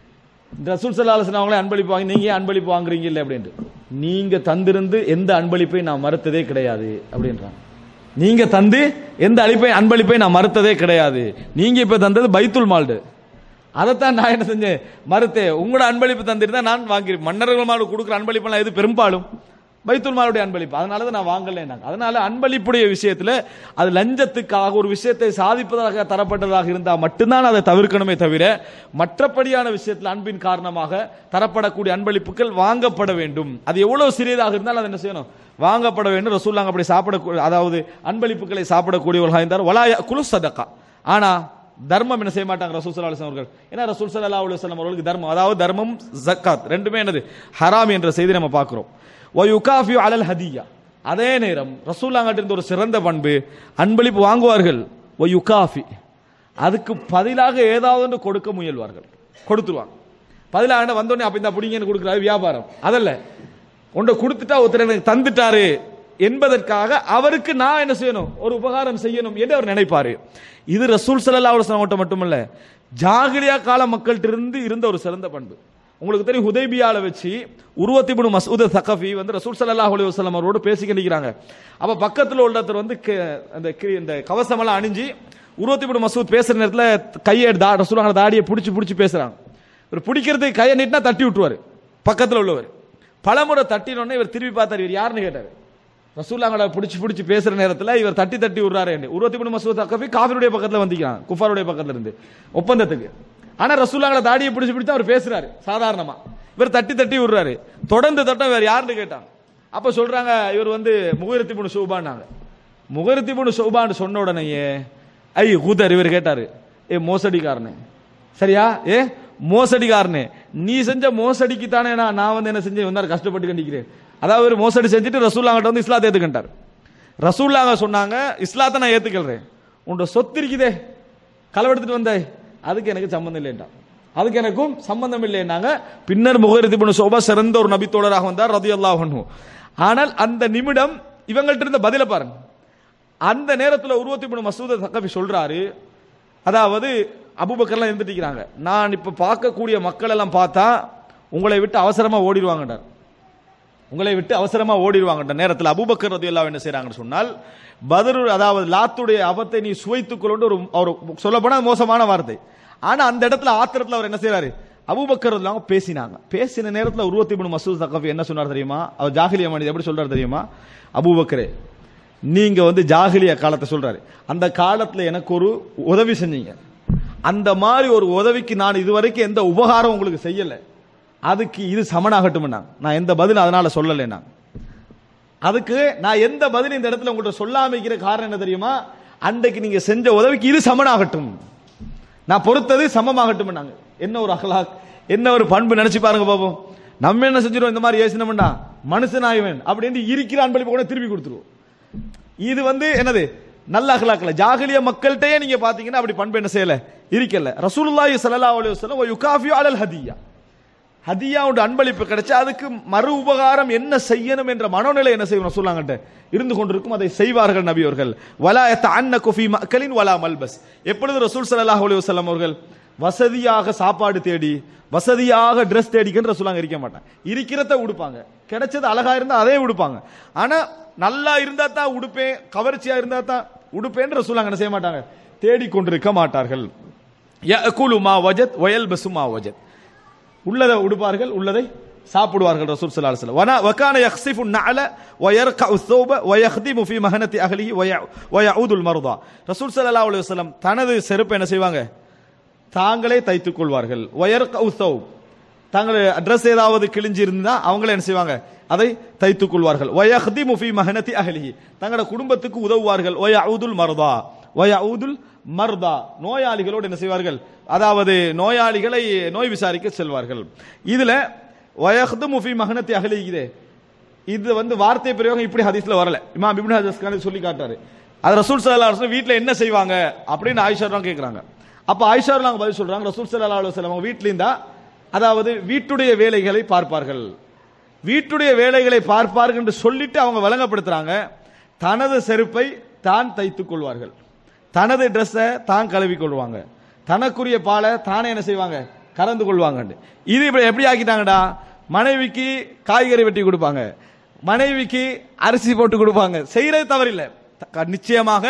S2: ரசூல் சல்லா அலுவலம் அவங்களே அன்பளிப்பு வாங்கி நீங்க ஏன் அன்பளிப்பு வாங்குறீங்க இல்லை அப்படின்ட்டு நீங்க தந்திருந்து எந்த அன்பளிப்பை நான் மறுத்ததே கிடையாது அப்படின்றாங்க நீங்க தந்து எந்த அளிப்பை அன்பளிப்பை நான் மறுத்ததே கிடையாது நீங்க இப்ப தந்தது பைத்துல் மால்டு அதைத்தான் நான் என்ன செஞ்சேன் மறுத்தேன் உங்களோட அன்பளிப்பு தந்திருந்தா நான் வாங்கியிருப்பேன் மன்னர்கள் மாடு கொடுக்குற அன்பளிப்பெல்லாம் எது பெரும்பாலும் பைத்துல் மாலுடைய அன்பளிப்பு அதனால தான் நான் வாங்கலைன்னாங்க அதனால அன்பளிப்புடைய விஷயத்துல அது லஞ்சத்துக்காக ஒரு விஷயத்தை சாதிப்பதாக தரப்பட்டதாக இருந்தால் மட்டும்தான் அதை தவிர்க்கணுமே தவிர மற்றபடியான விஷயத்தில் அன்பின் காரணமாக தரப்படக்கூடிய அன்பளிப்புகள் வாங்கப்பட வேண்டும் அது எவ்வளவு சிறியதாக இருந்தாலும் அதை என்ன செய்யணும் வாங்கப்பட வேண்டும் ரசூல்லாங்க அப்படி சாப்பிட அதாவது அன்பளிப்புகளை சாப்பிடக்கூடியவர்களாக இருந்தார் வலாய குலு சதக்கா ஆனா தர்மம் என்ன செய்ய மாட்டாங்க ரசூல் சல்லா அலுவலம் அவர்கள் ஏன்னா ரசூல் சல்லா அலுவலம் அவர்களுக்கு தர்மம் அதாவது தர்மம் ஜக்காத் ரெண்டுமே என்னது ஹராம் என்ற செய்தி நம்ம பார்க்கிறோம் ஒயுகாஃபியூ அலல் ஹதியா அதே நேரம் ரசூல்லாங்கிட்ட இருந்த ஒரு சிறந்த பண்பு அன்பளிப்பு வாங்குவார்கள் ஒயுகாஃபி அதுக்கு பதிலாக ஏதாவது ஒன்று கொடுக்க முயல்வார்கள் கொடுத்துருவாங்க பதிலாக வந்தோடனே அப்ப இந்த பிடிங்கன்னு கொடுக்குறாரு வியாபாரம் அதல்ல உன்னை கொடுத்துட்டா ஒருத்தர் எனக்கு தந்துட்டாரு என்பதற்காக அவருக்கு நான் என்ன செய்யணும் ஒரு உபகாரம் செய்யணும் என்று அவர் நினைப்பாரு இது ரசூல் சல்லா அலுவலம் மட்டுமல்ல ஜாகிரியா கால மக்கள்கிட்ட இருந்து இருந்த ஒரு சிறந்த பண்பு உங்களுக்கு தெரியும் ஹுதைபியால வச்சு உருவத்திபுன் மசூத் சகஃபி வந்து ரசூல் சல்லல்லாஹு அலைஹி வஸல்லம் அவரோட பேசிக்கிட்டு நிற்கிறாங்க அப்ப பக்கத்துல உள்ளவர் வந்து க- அந்த கி- இந்த கவசமெல்லாம் அணிஞ்சு உருவத்திபுன் மசூத் பேசுற நேரத்துல கையை தா ரசூலாங்க தாடியை பிடிச்சி பிடிச்சி பேசுறாங்க இவர் பிடிக்கிறதுக்கு கையை நீட்டினா தட்டி விட்டுருவாரு பக்கத்துல உள்ளவர் பலமுறை தட்டினோடனே இவர் திரும்பி பார்த்தாரு இவர் யாருன்னு கேட்டாரு ரசூல்லாங்களை பிடிச்சி பிடிச்சி பேசுற நேரத்துல இவர் தட்டி தட்டி விடுறாரு உருவத்திபுன் மசூத் சகஃபி காஃபிருடைய பக்கத்துல வந்திக்கிறான் குஃபாருடைய பக்கத்துல இருந்து ஒப்பந்தத்துக்கு ஆனா ரசூல்லாங்களை தாடியை பிடிச்சி பிடிச்சி அவர் பேசுறாரு சாதாரணமா இவர் தட்டி தட்டி விடுறாரு தொடர்ந்து தட்டம் வேற யாருன்னு கேட்டாங்க அப்ப சொல்றாங்க இவர் வந்து முகரத்தி புனு சௌபான்னாங்க முகரத்தி புனு சௌபான்னு சொன்ன உடனேயே ஐ கூதர் இவர் கேட்டாரு ஏ மோசடிக்காரனே சரியா ஏ மோசடிக்காரனே நீ செஞ்ச மோசடிக்கு தானே நான் நான் வந்து என்ன செஞ்சு வந்தாரு கஷ்டப்பட்டு கண்டிக்கிறேன் அதாவது இவர் மோசடி செஞ்சுட்டு ரசூல்லாங்கிட்ட வந்து இஸ்லாத்தை ஏத்துக்கிட்டார் ரசூல்லாங்க சொன்னாங்க இஸ்லாத்தை நான் ஏத்துக்கிறேன் உன்னோட சொத்து இருக்குதே களவெடுத்துட்டு வந்தே அதுக்கு எனக்கு சம்பந்தம் இல்லைன்றான் அதுக்கு எனக்கும் சம்பந்தம் இல்லைன்னாங்க பின்னர் முகரிதி பண்ண சோபா சிறந்த ஒரு நபித்தோழராக வந்தார் ரதி அல்லாஹ் ஆனால் அந்த நிமிடம் இவங்கள்ட்ட இருந்த பதில பாருங்க அந்த நேரத்தில் உருவத்தி பண்ண மசூத தக்கபி சொல்றாரு அதாவது அபுபக்கர்லாம் இருந்துட்டு இருக்கிறாங்க நான் இப்ப பார்க்கக்கூடிய மக்கள் எல்லாம் பார்த்தா உங்களை விட்டு அவசரமா ஓடிடுவாங்கன்றார் உங்களை விட்டு அவசரமா ஓடிடுவாங்க நேரத்தில் அபூபக்கர் ரதியல்லாஹு என்ன செய்றாங்கன்னு சொன்னால் பதரு அதாவது லாத்துடைய அபத்தை நீ சுவைத்துக் கொண்டு ஒரு அவர் சொல்ல போனா மோசமான வார்த்தை ஆனா அந்த இடத்துல ஆத்திரத்துல அவர் என்ன செய்றாரு அபூபக்கர் இல்லாம பேசினாங்க பேசின நேரத்தில் உருவத்தி மூணு மசூத் தக்கஃபி என்ன சொன்னார் தெரியுமா அவர் ஜாகிலியா மனித எப்படி சொல்றாரு தெரியுமா அபூபக்கரே நீங்க வந்து ஜாகிலிய காலத்தை சொல்றாரு அந்த காலத்துல எனக்கு ஒரு உதவி செஞ்சீங்க அந்த மாதிரி ஒரு உதவிக்கு நான் இதுவரைக்கும் எந்த உபகாரம் உங்களுக்கு செய்யல அதுக்கு இது சமனாகட்டும் நான் எந்த பதில் அதனால சொல்லலை நான் அதுக்கு நான் எந்த பதில் இந்த இடத்துல உங்கள்ட்ட சொல்லாம இருக்கிற காரணம் என்ன தெரியுமா அன்றைக்கு நீங்க செஞ்ச உதவிக்கு இது சமனாகட்டும் நான் பொறுத்தது சமமாகட்டும் என்ன ஒரு அகலாக் என்ன ஒரு பண்பு நினைச்சு பாருங்க பாப்போம் நம்ம என்ன செஞ்சிருவோம் இந்த மாதிரி ஏசினோம்னா மனுஷனாயவன் அப்படின்னு இருக்கிற அன்பளிப்பு கூட திருப்பி கொடுத்துருவோம் இது வந்து என்னது நல்ல அகலாக்கல ஜாகிலிய மக்கள்கிட்டயே நீங்க பாத்தீங்கன்னா அப்படி பண்பு என்ன செய்யல இருக்கல ரசூலுல்லாஹி ஸல்லல்லாஹு அலைஹி வஸல்லம் வ யுகாஃபியு அலல் ஹதியா ஹதியாவோட அன்பளிப்பு கிடைச்சா அதுக்கு மறு உபகாரம் என்ன செய்யணும் என்ற மனோநிலை என்ன செய்யணும் சொல்லாங்கட்ட இருந்து கொண்டிருக்கும் அதை செய்வார்கள் நபி அவர்கள் வலா அன்ன குஃபி மக்களின் வலா மல்பஸ் எப்பொழுது ரசூல் ஸல்லல்லாஹு அலைஹி வஸல்லம் அவர்கள் வசதியாக சாப்பாடு தேடி வசதியாக ட்ரெஸ் தேடிக்கின்ற ரசூலாங்க இருக்க மாட்டாங்க இருக்கிறத உடுப்பாங்க கிடைச்சது அழகா இருந்தா அதே உடுப்பாங்க ஆனா நல்லா இருந்தா தான் உடுப்பேன் கவர்ச்சியா இருந்தா தான் உடுப்பேன் ரசூலாங்க என்ன செய்ய மாட்டாங்க தேடிக் கொண்டிருக்க மாட்டார்கள் யஅகுலு மா வஜத் வயல்பசு மா வஜத் உள்ளதை உடுப்பார்கள் உள்ளதை சாப்பிடுவார்கள் ரசூல் ஸல்லல்லாஹு அலைஹி வஸல்லம் வனா வகான யக்ஸிஃபு النعل ويرقع الثوب ويخدم في مهنة أهله ويع- ويعود المرضى ரசூல் ஸல்லல்லாஹு அலைஹி வஸல்லம் தனது செருப்பை என்ன செய்வாங்க தாங்களே தைத்துக் கொள்வார்கள் வயர்கா உத்தவ் தாங்கள் அட்ரஸ் ஏதாவது கிழிஞ்சு இருந்தா அவங்களே என்ன செய்வாங்க அதை தைத்துக் கொள்வார்கள் வயஹ்தி முஃபி மஹனதி அஹ்லிஹி தங்களோட குடும்பத்துக்கு உதவுவார்கள் வயஊதுல் மர்தா வயஊதுல் மர்தா நோயாளிகளோடு என்ன செய்வார்கள் அதாவது நோயாளிகளை நோய் விசாரிக்க செல்வார்கள் இதுல வயஹ்து முஃபி மஹனதி அஹ்லிஹி இது வந்து வார்த்தை பிரயோகம் இப்படி ஹதீஸ்ல வரல இமாம் இப்னு ஹஜஸ்கான் சொல்லி காட்டாரு அது ரசூல் ஸல்லல்லாஹு அலைஹி வஸல்லம் வீட்ல என்ன செய்வாங்க அப்படின்னு ஆயிஷா தான் கேக்குறாங்க அப்ப ஆயிஷா நாங்க பதில் சொல்றாங்க ரசூல் ஸல்லல்லாஹு அலைஹி வஸல்லம் அவங்க வீட்ல இருந்தா அதாவது வீட்டுடைய வேலைகளை பார்ப்பார்கள் வீட்டுடைய வேலைகளை பார்ப்பார்கள் என்று சொல்லிட்டு அவங்க வழங்கப்படுத்துறாங்க தனது செருப்பை தான் தைத்துக் கொள்வார்கள் தனது ட்ரெஸ்ஸை தான் கழுவி கொள்வாங்க தனக்குரிய பாலை தானே என்ன செய்வாங்க கலந்து கொள்வாங்க இது இப்படி எப்படி ஆக்கிட்டாங்கடா மனைவிக்கு காய்கறி வெட்டி கொடுப்பாங்க மனைவிக்கு அரிசி போட்டு கொடுப்பாங்க செய்யறது தவறில்லை த- நிச்சயமாக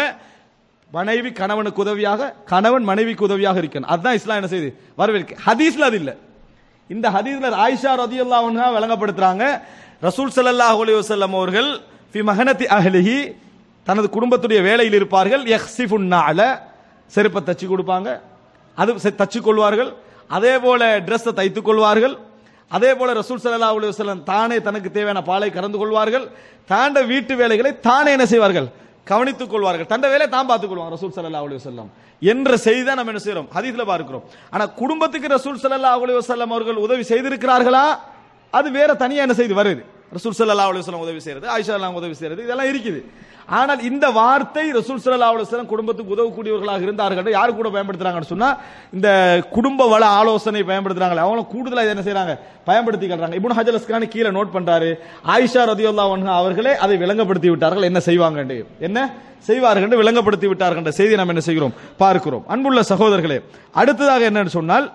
S2: மனைவி கணவனுக்கு உதவியாக கணவன் மனைவிக்கு உதவியாக இருக்கணும் அதுதான் இஸ்லாம் என்ன செய்யுது வரவேற்கு ஹதீஸ்ல அது இல்லை இந்த ஹதீஸ்ல ஆயிஷா ரதியுல்லாஹு அன்ஹா வழங்கப்படுத்துறாங்க ரசூல் ஸல்லல்லாஹு அலைஹி வஸல்லம் அவர்கள் ஃபி மஹனதி அஹ்லிஹி தனது குடும்பத்துடைய வேலையில் இருப்பார்கள் யஹ்சிஃபுன் நஅல செருப்பை தச்சு கொடுப்பாங்க அது செ- தச்சு கொள்வார்கள் அதே போல ட்ரெஸ்ஸை தைத்துக் கொள்வார்கள் அதே போல ரசூல் ஸல்லல்லாஹு அலைஹி வஸல்லம் தானே தனக்கு தேவையான பாலை கறந்து கொள்வார்கள் தாண்ட வீட்டு வேலைகளை தானே என்ன செய்வார்கள் கவனித்துக் கொள்வார்கள் தண்ட வேலையை தான் பார்த்துக் கொள்வாங்க ரசூல் ஸல்லல்லாஹு அலைஹி வஸல்லம் என்ற செய்தி தான் நம்ம என்ன செய்றோம் ஹதீஸ்ல பார்க்கிறோம் ஆனா குடும்பத்துக்கு ரசூல் ஸல்லல்லாஹு அலைஹி வஸல்லம் அவர்கள் உதவி செய்திருக்கிறார்களா அது வேற தனியா என்ன செய்தி வருது ரசூல் ஸல்லல்லாஹு அலைஹி வஸல்லம் உதவி செய்யறது ஆயிஷா எல்லாம் உதவி செய்யறது இதெல்லாம் இருக்குது ஆனால் இந்த வார்த்தை ரசூல் ஸல்லல்லாஹு அலைஹி வஸல்லம் குடும்பத்துக்கு உதவக்கூடியவர்களாக இருந்தார்கள் யாரு கூட பயன்படுத்துறாங்கன்னு சொன்னா இந்த குடும்ப வள ஆலோசனை பயன்படுத்துறாங்க அவங்க கூடுதலா இதை என்ன செய்றாங்க பயன்படுத்திக்கிறாங்க இப்னு ஹஜர் அஸ்கலானி கீழே நோட் பண்றாரு ஆயிஷா ரதியுல்லாஹு அன்ஹா அவர்களே அதை விளங்கப்படுத்தி விட்டார்கள் என்ன செய்வாங்க என்ன செய்வார்கள் என்று விளங்கப்படுத்தி விட்டார்கள் என்ற செய்தி நாம் என்ன செய்கிறோம் பார்க்கிறோம் அன்புள்ள சகோதரர்களே அடுத்ததாக என்னன்னு சொன்னால்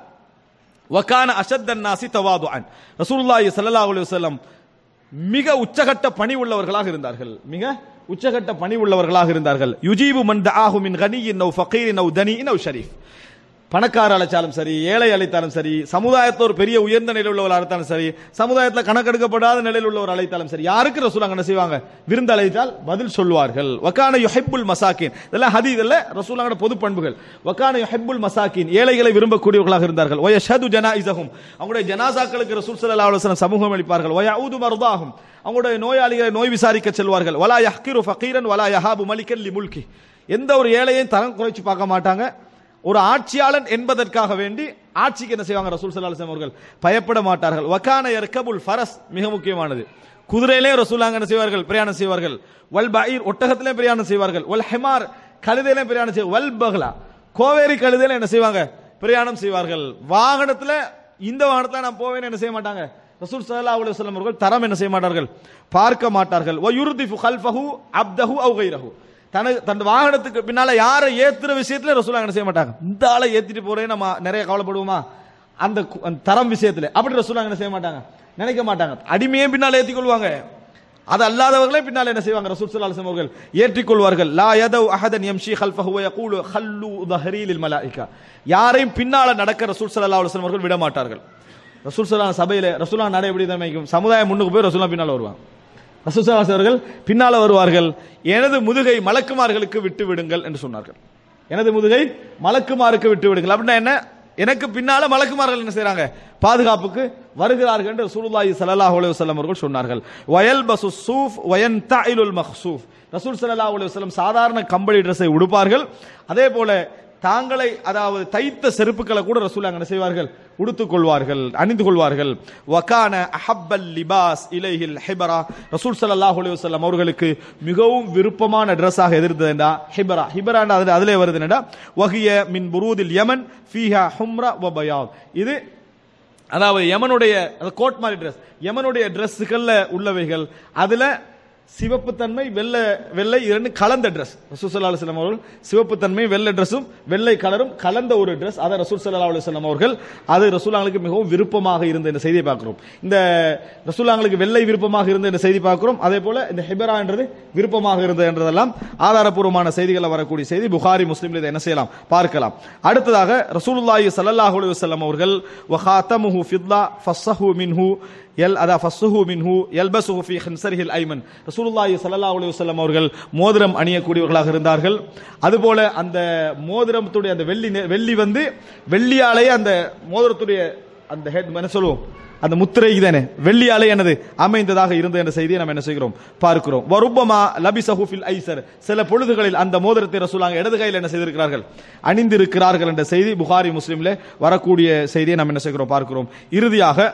S2: வக்கான அஷத்தன் நாசி தவாதுஅன் ரசூலுல்லாஹி ஸல்லல்லாஹு அலைஹி வஸல்லம் மிக உச்சகட்ட பணி உள்ளவர்களாக இருந்தார்கள் மிக உச்சகட்ட பணி உள்ளவர்களாக இருந்தார்கள் யுஜீபு மன் தஆஹு மின் கனியின் நவ் ஃபகீரின் நவ் தனியின் நவ் ஷரீஃப் பணக்கார அழைச்சாலும் சரி ஏழை அழைத்தாலும் சரி சமுதாயத்தில் ஒரு பெரிய உயர்ந்த நிலையில் உள்ளவர் அழைத்தாலும் சரி சமுதாயத்தில் கணக்கெடுக்கப்படாத நிலையில் உள்ளவர் அழைத்தாலும் சரி யாருக்கு ரசூலாங்க என்ன செய்வாங்க விருந்து அழைத்தால் பதில் சொல்வார்கள் வக்கான யுஹிப்புல் மசாக்கின் இதெல்லாம் ஹதீஸ் இல்ல ரசூலாங்கட பொது பண்புகள் வக்கான யுஹிப்புல் மசாக்கின் ஏழைகளை விரும்பக்கூடியவர்களாக இருந்தார்கள் வய ஷது ஜனாஇசஹும் அவங்களுடைய ஜனாசாக்களுக்கு ரசூல் ஸல்லல்லாஹு அலைஹி வஸல்லம் சமூகம் அளிப்பார்கள் வய ஊது மர்தாஹும் அவங்களுடைய நோயாளிகளை நோய் விசாரிக்க செல்வார்கள் வலா யஹ்கிரு ஃபகீரன் வலா யஹாபு மலிக்கன் லி முல்கி எந்த ஒரு ஏழையையும் தரம் குறைச்சு பார்க்க மாட்டாங்க ஒரு ஆட்சியாளன் என்பதற்காக வேண்டி ஆட்சிக்கு என்ன செய்வாங்க ரசூல் ஸல்லல்லாஹு அலைஹி வஸல்லம் அவர்கள் பயப்பட மாட்டார்கள் வகான யர்கபுல் ஃபரஸ் மிக முக்கியமானது குதிரையிலே ரசூலாங்க என்ன செய்வார்கள் பிரயாணம் செய்வார்கள் வல் பஈர் ஒட்டகத்திலே பிரயாணம் செய்வார்கள் வல் ஹிமார் கழுதையிலே பிரயாணம் செய்வார்கள் வல் பஹ்லா கோவேரி கழுதையில என்ன செய்வாங்க பிரயாணம் செய்வார்கள் வாகனத்துல இந்த வாகனத்துல நான் போவேன்னு என்ன செய்ய மாட்டாங்க ரசூல் ஸல்லல்லாஹு அலைஹி வஸல்லம் அவர்கள் தரம் என்ன செய்ய மாட்டார்கள் பார்க்க மாட்டார்கள் வ யுர்திஃபு கல்ஃபஹு அப்தஹு அவ் கைரஹு தனது தன் வாகனத்துக்கு பின்னால யாரை ஏத்துற விஷயத்துல ரசூலா என்ன செய்ய மாட்டாங்க இந்த ஆளை ஏத்திட்டு போறேன் நம்ம நிறைய கவலைப்படுவோமா அந்த கு- அந்த தரம் விஷயத்துல அப்படி ரசூலா என்ன செய்ய மாட்டாங்க நினைக்க மாட்டாங்க அடிமையே பின்னால ஏத்தி கொள்வாங்க அது அல்லாதவர்களே பின்னால் என்ன செய்வாங்க ரசூல் ஸல்லல்லாஹு அலைஹி வஸல்லம் அவர்கள் ஏற்றிக்கொள்வார்கள் லா யதவ் அஹதன் யம்ஷி ஹல்ஃபஹு வ யகூலு ஹல்லு ظهري للملائكه யாரையும் பின்னால நடக்க ரசூல் ஸல்லல்லாஹு அலைஹி வஸல்லம் அவர்கள் விட மாட்டார்கள் ரசூல் ஸல்லல்லாஹு சபையில ரசூலுல்லாஹ் நடை எப்படி தமைக்கும் சமுதாயம் முன்னுக்கு போய் ரசூலுல்லாஹ் பின்னால வருவாங்க ரசூல் ஸல்லல்லாஹு அலைஹி அவர்கள் பின்னால வருவார்கள் எனது முதுகை மலக்குமார்களுக்கு விட்டு விடுங்கள் என்று சொன்னார்கள் எனது முதுகை மலக்குமாருக்கு விட்டு விடுங்கள் அப்படின்னா என்ன எனக்கு பின்னால மலக்குமார்கள் என்ன செய்றாங்க பாதுகாப்புக்கு வருகிறார்கள் என்று ரசூலுல்லாஹி ஸல்லல்லாஹு அலைஹி வஸல்லம் அவர்கள் சொன்னார்கள் வயல் பசு சூஃப் வயன் தாயிலுல் மஹ்சூஃப் ரசூல் ஸல்லல்லாஹு அலைஹி வஸல்லம் சாதாரண கம்பளி ட்ரெஸ்ஸை உடுப்பார்கள் அதே போல தாங்களை அதாவது தைத்த செருப்புக்களை கூட ரசூல் அங்க என்ன செய்வார்கள் உடுத்துக் கொள்வார்கள் அணிந்து கொள்வார்கள் வகான அஹப்பல் லிபாஸ் இலைஹில் ஹிபரா ரசூல் ஸல்லல்லாஹு அலைஹி வஸல்லம் அவர்களுக்கு மிகவும் விருப்பமான ட்ரெஸ்ஸாக எதிர்த்ததுண்டா ஹிபரா ஹிபரான்னு அதுல அதிலே வருதுன்னா வஹிய மின் புரூதில் யமன் ஃபீஹா ஹும்ரா வ பயாத் இது அதாவது யமனுடைய அது கோட் மாதிரி ட்ரெஸ் யமனுடைய ட்ரெஸ்ஸுகள்ல உள்ளவைகள் அதுல சிவப்பு தன்மை வெள்ளை வெள்ளை இரண்டு கலந்த ட்ரெஸ் ரசூல் சல்லா அலுவலம் அவர்கள் சிவப்பு தன்மை வெள்ளை ட்ரெஸ்ஸும் வெள்ளை கலரும் கலந்த ஒரு ட்ரெஸ் அதை ரசூல் சல்லா அலுவலம் அவர்கள் அது ரசூலாங்களுக்கு மிகவும் விருப்பமாக இருந்த இந்த செய்தியை பார்க்கிறோம் இந்த ரசூலாங்களுக்கு வெள்ளை விருப்பமாக இருந்த இந்த செய்தி பார்க்கிறோம் அதே போல இந்த ஹிபரா என்றது விருப்பமாக இருந்தது என்றதெல்லாம் ஆதாரப்பூர்வமான செய்திகளில் வரக்கூடிய செய்தி புகாரி முஸ்லீம்ல இதை என்ன செய்யலாம் பார்க்கலாம் அடுத்ததாக ரசூலுல்லாஹி ஸல்லல்லாஹு அலைஹி வஸல்லம் அவர்கள் வஹாத்தமுஹு ஃபித்லா ஃபஸ்ஸஹு மின்ஹு எல் அதா ஃபஸ்ஸுஹு மின்ஹு யல்பஸுஹு ஃபீ ஹின்சரிஹில் ஐமன் ரசூலுல்லாஹி ஸல்லல்லாஹு அலைஹி வஸல்லம் அவர்கள் மோதிரம் அணியக்கூடியவர்களாக இருந்தார்கள் அதுபோல அந்த மோதிரத்துடைய அந்த வெள்ளி நெ- வெள்ளி வந்து வெள்ளியாலேயே அந்த மோதிரத்துடைய அந்த ஹெட் என்ன சொல்லுவோம் அந்த முத்திரை தானே வெள்ளியாலே எனது அமைந்ததாக இருந்த என்ற செய்தியை நாம் என்ன செய்கிறோம் பார்க்கிறோம் வருப்பமா லபி சஹூஃபில் ஐசர் சில பொழுதுகளில் அந்த மோதிரத்தை ரசூலாங்க இடது கையில் என்ன செய்திருக்கிறார்கள் அணிந்திருக்கிறார்கள் என்ற செய்தி புகாரி முஸ்லிம்ல வரக்கூடிய செய்தியை நாம் என்ன செய்கிறோம் பார்க்கிறோம் இறுதியாக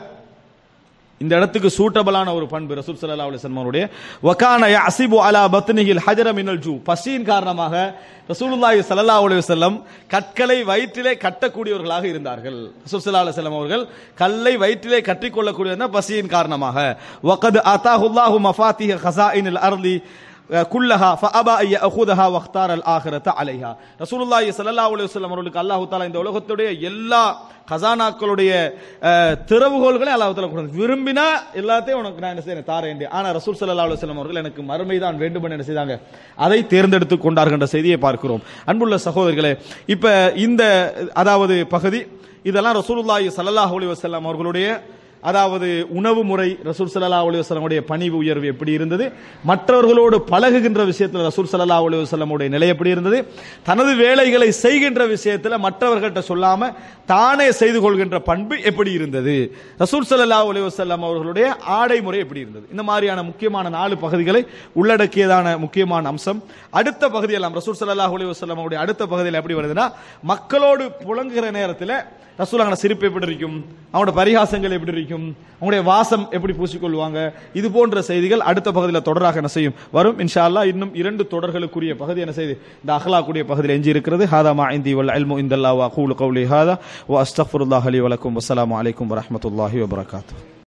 S2: இந்த இடத்துக்கு சூட்டபிளான ஒரு பண்பு ரசூல் ஸல்லல்லாஹு அலைஹி வஸல்லம் அவருடைய வகான யஸிபு அலா பத்னிஹில் ஹஜர மினல் ஜூ பசியின் காரணமாக ரசூலுல்லாஹி ஸல்லல்லாஹு அலைஹி வஸல்லம் கற்களை வயிற்றிலே கட்டக்கூடியவர்களாக இருந்தார்கள் ரசூல் ஸல்லல்லாஹு அலைஹி வஸல்லம் அவர்கள் கல்லை வயிற்றிலே கட்டிக்கொள்ளக்கூடியவர் பசியின் காரணமாக வகத் அத்தாஹுல்லாஹு மஃபாத்திஹ ஹஸாயினில் அர்லி குல்லஹா ஃபஅபா ஐ யஅخذها واختار الاخره عليها ரசூலுல்லாஹி ஸல்லல்லாஹு அலைஹி வஸல்லம் அவர்களுக்கு அல்லாஹ் தஆலா இந்த உலகத்துடைய எல்லா கசானாக்களுடைய அஹ், திறவுகோல்களை அல்லாஹ் தஆலா கொடுத்தார் விரும்பினா எல்லாத்தையும் உனக்கு நான் என்ன செய்றேன் தாரேன் ஆனா ரசூல் ஸல்லல்லாஹு அலைஹி வஸல்லம் அவர்கள் எனக்கு மறுமை தான் வேண்டும் என்று என்ன செய்தாங்க அதை தேர்ந்தெடுத்து கொண்டார்கள் என்ற செய்தியை பார்க்கிறோம் அன்புள்ள சகோதரர்களே இப்ப இந்த அதாவது பகுதி இதெல்லாம் ரசூலுல்லாஹி ஸல்லல்லாஹு அலைஹி வஸல்லம் அவர்களுடைய அதாவது உணவு முறை ரசூல் சல்லா அலி வசலமுடைய பணிவு உயர்வு எப்படி இருந்தது மற்றவர்களோடு பழகுகின்ற விஷயத்தில் ரசூல் சல்லா அலி வசலமுடைய நிலை எப்படி இருந்தது தனது வேலைகளை செய்கின்ற விஷயத்தில் மற்றவர்கள்ட்ட சொல்லாம தானே செய்து கொள்கின்ற பண்பு எப்படி இருந்தது ரசூல் சல்லா அலி வசல்லம் அவர்களுடைய ஆடை முறை எப்படி இருந்தது இந்த மாதிரியான முக்கியமான நாலு பகுதிகளை உள்ளடக்கியதான முக்கியமான அம்சம் அடுத்த பகுதியெல்லாம் ரசூல் சல்லா அலி வசல்லம் அவருடைய அடுத்த பகுதியில் எப்படி வருதுன்னா மக்களோடு புழங்குகிற நேரத்தில் ரசூலாங்க சிரிப்பு எப்படி இருக்கும் அவனோட பரிகாசங்கள் எப்படி இருக்கும் அவங்களுடைய வாசம் எப்படி பூசிக்கொள்வாங்க இது போன்ற செய்திகள் அடுத்த பகுதியில் தொடராக என்ன செய்யும் வரும் இன்ஷா அல்லாஹ் இன்னும் இரண்டு தொடர்களுக்குரிய பகுதி என்ன செய்து இந்த அஹ்லாக்குடைய பகுதியில் எஞ்சி இருக்கிறது ஹாதா மா இந்தி வல் அல்மு இந்தல்லா வா கூலு கௌலி ஹாதா வா அஸ்தஃபுல்லாஹ் அலி வலக்கும் வஸ்ஸலாமு அலைக்கும் வரஹ்மத்துல்லாஹி வபரகாத்துஹு